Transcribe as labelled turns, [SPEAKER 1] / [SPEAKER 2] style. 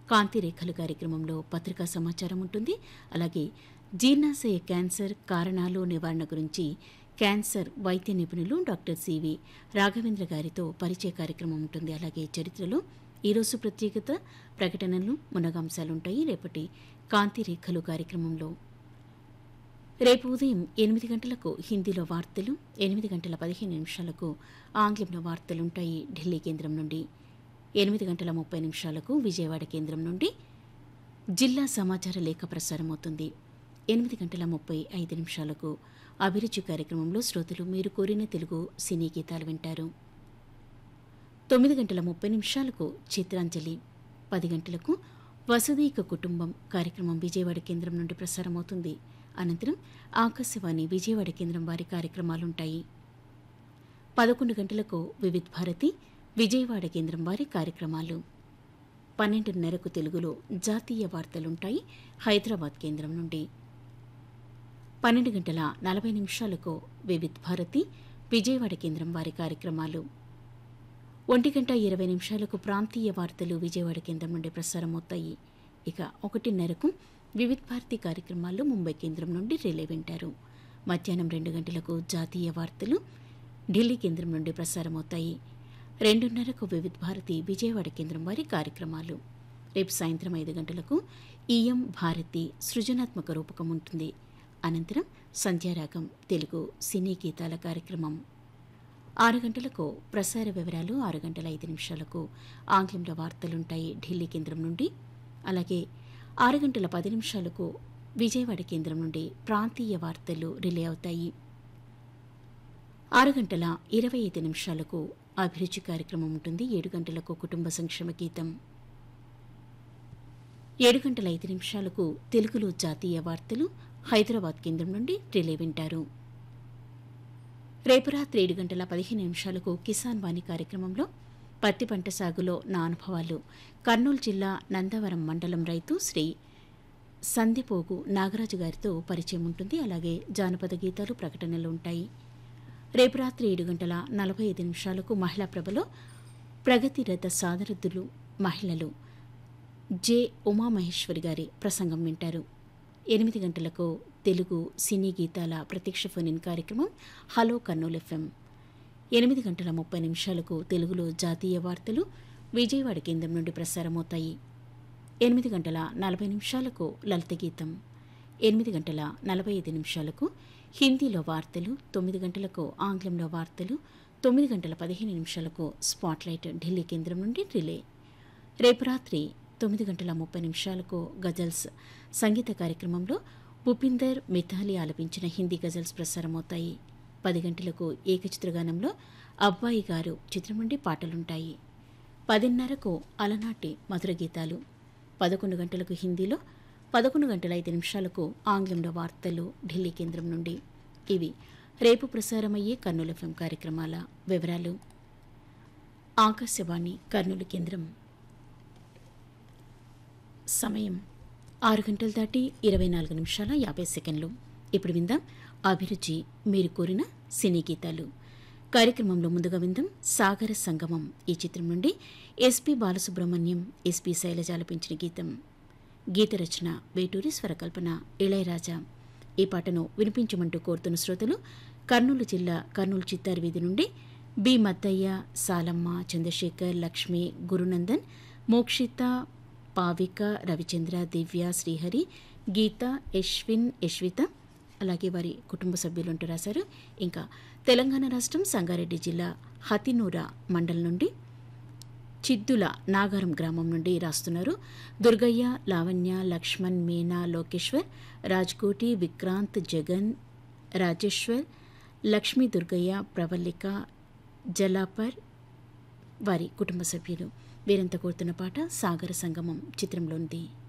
[SPEAKER 1] కాంతి రేఖలు కార్యక్రమంలో పత్రికా సమాచారం ఉంటుంది అలాగే జీర్ణాశయ క్యాన్సర్ కారణాలు నివారణ గురించి క్యాన్సర్ వైద్య నిపుణులు డాక్టర్ సివి రాఘవేంద్ర గారితో పరిచయ కార్యక్రమం ఉంటుంది అలాగే చరిత్రలో ఈరోజు ప్రత్యేకత ప్రకటనలు మునగాంశాలుంటాయి రేపటి కాంతి రేఖలు కార్యక్రమంలో రేపు ఉదయం ఎనిమిది గంటలకు హిందీలో వార్తలు ఎనిమిది గంటల పదిహేను నిమిషాలకు ఆంగ్లంలో వార్తలుంటాయి ఢిల్లీ కేంద్రం నుండి ఎనిమిది గంటల ముప్పై నిమిషాలకు విజయవాడ కేంద్రం నుండి జిల్లా సమాచార లేఖ ప్రసారమవుతుంది ఎనిమిది గంటల ముప్పై ఐదు నిమిషాలకు అభిరుచి కార్యక్రమంలో శ్రోతలు మీరు కోరిన తెలుగు సినీ గీతాలు వింటారు తొమ్మిది గంటల ముప్పై నిమిషాలకు చిత్రాంజలి పది గంటలకు వసుదైక కుటుంబం కార్యక్రమం విజయవాడ కేంద్రం నుండి ప్రసారమవుతుంది అనంతరం ఆకాశవాణి విజయవాడ కేంద్రం వారి కార్యక్రమాలుంటాయి పదకొండు గంటలకు వివిధ్ భారతి విజయవాడ కేంద్రం వారి కార్యక్రమాలు పన్నెండున్నరకు తెలుగులో జాతీయ వార్తలుంటాయి హైదరాబాద్ కేంద్రం నుండి పన్నెండు గంటల నలభై నిమిషాలకు వివిధ్ భారతి విజయవాడ కేంద్రం వారి కార్యక్రమాలు ఒంటి గంట ఇరవై నిమిషాలకు ప్రాంతీయ వార్తలు విజయవాడ కేంద్రం నుండి ప్రసారమవుతాయి ఇక ఒకటిన్నరకు వివిధ్ భారతి కార్యక్రమాల్లో ముంబై కేంద్రం నుండి రిలే వింటారు మధ్యాహ్నం రెండు గంటలకు జాతీయ వార్తలు ఢిల్లీ కేంద్రం నుండి ప్రసారమవుతాయి రెండున్నరకు వివిధ్ భారతి విజయవాడ కేంద్రం వారి కార్యక్రమాలు రేపు సాయంత్రం ఐదు గంటలకు ఈఎం భారతి సృజనాత్మక రూపకం ఉంటుంది అనంతరం సంధ్యారాగం తెలుగు సినీ గీతాల కార్యక్రమం ఆరు గంటలకు ప్రసార వివరాలు ఆరు గంటల ఐదు నిమిషాలకు ఆంగ్లంలో వార్తలుంటాయి ఢిల్లీ కేంద్రం నుండి అలాగే ఆరు గంటల పది నిమిషాలకు విజయవాడ కేంద్రం నుండి ప్రాంతీయ వార్తలు రిలే అవుతాయి ఆరు గంటల ఇరవై ఐదు నిమిషాలకు అభిరుచి కార్యక్రమం ఉంటుంది ఏడు గంటలకు కుటుంబ సంక్షేమ గీతం ఏడు గంటల ఐదు నిమిషాలకు తెలుగులో జాతీయ వార్తలు హైదరాబాద్ కేంద్రం నుండి రిలే వింటారు రేపు రాత్రి ఏడు గంటల పదిహేను నిమిషాలకు కిసాన్ వాణి కార్యక్రమంలో పత్తి పంట సాగులో నా అనుభవాలు కర్నూలు జిల్లా నందవరం మండలం రైతు శ్రీ సందిపోగు నాగరాజు గారితో పరిచయం ఉంటుంది అలాగే జానపద గీతాలు ప్రకటనలు ఉంటాయి రేపు రాత్రి ఏడు గంటల నలభై ఐదు నిమిషాలకు మహిళా ప్రభలో ప్రగతి రథ సాదరథులు మహిళలు జె ఉమామహేశ్వరి గారి ప్రసంగం వింటారు ఎనిమిది గంటలకు తెలుగు సినీ గీతాల ప్రత్యక్ష ఫోన్ కార్యక్రమం హలో కర్నూలు ఎఫ్ఎం ఎనిమిది గంటల ముప్పై నిమిషాలకు తెలుగులో జాతీయ వార్తలు విజయవాడ కేంద్రం నుండి ప్రసారమవుతాయి ఎనిమిది గంటల నలభై నిమిషాలకు లలిత గీతం ఎనిమిది గంటల నలభై ఐదు నిమిషాలకు హిందీలో వార్తలు తొమ్మిది గంటలకు ఆంగ్లంలో వార్తలు తొమ్మిది గంటల పదిహేను నిమిషాలకు స్పాట్లైట్ ఢిల్లీ కేంద్రం నుండి రిలే రేపు రాత్రి తొమ్మిది గంటల ముప్పై నిమిషాలకు గజల్స్ సంగీత కార్యక్రమంలో భూపిందర్ మిథాలి ఆలపించిన హిందీ గజల్స్ ప్రసారమవుతాయి పది గంటలకు ఏకచిత్రగానంలో అబ్బాయి గారు చిత్రం నుండి పాటలుంటాయి పదిన్నరకు అలనాటి మధుర గీతాలు పదకొండు గంటలకు హిందీలో పదకొండు గంటల ఐదు నిమిషాలకు ఆంగ్లంలో వార్తలు ఢిల్లీ కేంద్రం నుండి ఇవి రేపు ప్రసారమయ్యే కర్నూలు ఎఫ్ఎం కార్యక్రమాల వివరాలు ఆకాశవాణి కర్నూలు కేంద్రం సమయం ఆరు గంటలు దాటి ఇరవై నాలుగు నిమిషాల యాభై సెకండ్లు ఇప్పుడు విందాం అభిరుచి మీరు కోరిన సినీ గీతాలు కార్యక్రమంలో ముందుగా విందాం సాగర సంగమం ఈ చిత్రం నుండి ఎస్పి బాలసుబ్రహ్మణ్యం ఎస్పి శైలజ ఆలపించిన గీతం గీత రచన వేటూరి స్వరకల్పన ఇళయరాజా ఈ పాటను వినిపించమంటూ కోరుతున్న శ్రోతలు కర్నూలు జిల్లా కర్నూలు చిత్తారు వీధి నుండి బి మద్దయ్య సాలమ్మ చంద్రశేఖర్ లక్ష్మి గురునందన్ మోక్షిత పావిక రవిచంద్ర దివ్య శ్రీహరి గీత యశ్విన్ యశ్విత అలాగే వారి కుటుంబ సభ్యులు అంటూ రాశారు ఇంకా తెలంగాణ రాష్ట్రం సంగారెడ్డి జిల్లా హతినూర మండలం నుండి చిద్దుల నాగారం గ్రామం నుండి రాస్తున్నారు దుర్గయ్య లావణ్య లక్ష్మణ్ మీనా లోకేశ్వర్ రాజ్కోటి విక్రాంత్ జగన్ రాజేశ్వర్ లక్ష్మీ దుర్గయ్య ప్రవల్లిక జలాపర్ వారి కుటుంబ సభ్యులు వీరంతా కోరుతున్న పాట సాగర సంగమం చిత్రంలోనిది